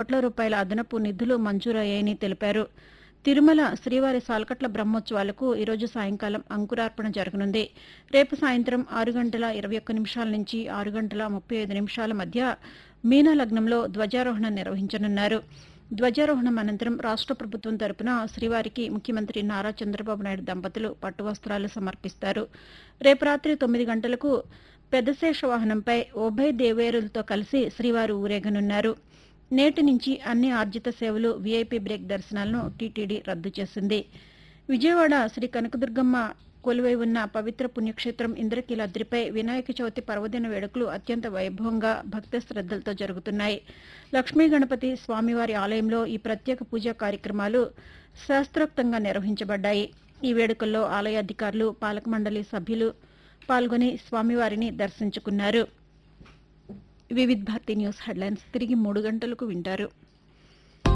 కోట్ల రూపాయల అదనపు నిధులు మంజూరయ్యాయని తెలిపారు తిరుమల శ్రీవారి సాలకట్ల బ్రహ్మోత్సవాలకు ఈరోజు సాయంకాలం అంకురార్పణ జరగనుంది రేపు సాయంత్రం ఆరు గంటల ఇరవై ఒక్క నిమిషాల నుంచి ఆరు గంటల ముప్పై ఐదు నిమిషాల మధ్య మీనలగ్నంలో ధ్వజారోహణ నిర్వహించనున్నారు ధ్వజారోహణం అనంతరం రాష్ట ప్రభుత్వం తరపున శ్రీవారికి ముఖ్యమంత్రి నారా చంద్రబాబు నాయుడు దంపతులు పట్టు వస్త్రాలు సమర్పిస్తారు రేపు రాత్రి తొమ్మిది గంటలకు పెద్దశేష వాహనంపై ఉభయ దేవేరులతో కలిసి శ్రీవారు ఊరేగనున్నారు నేటి నుంచి అన్ని ఆర్జిత సేవలు వీఐపీ బ్రేక్ దర్శనాలను టీటీడీ రద్దు చేసింది విజయవాడ శ్రీ కనకదుర్గమ్మ కొలువై ఉన్న పవిత్ర పుణ్యక్షేత్రం ఇంద్రకీలాద్రిపై వినాయక చవితి పర్వదిన వేడుకలు అత్యంత వైభవంగా భక్తి శ్రద్దలతో జరుగుతున్నాయి లక్ష్మీ గణపతి స్వామివారి ఆలయంలో ఈ ప్రత్యేక పూజా కార్యక్రమాలు శాస్త్రోక్తంగా నిర్వహించబడ్డాయి ఈ వేడుకల్లో ఆలయ అధికారులు పాలక మండలి సభ్యులు పాల్గొని స్వామివారిని దర్శించుకున్నారు వివిధ్ భారతి న్యూస్ హెడ్లైన్స్ తిరిగి మూడు గంటలకు వింటారు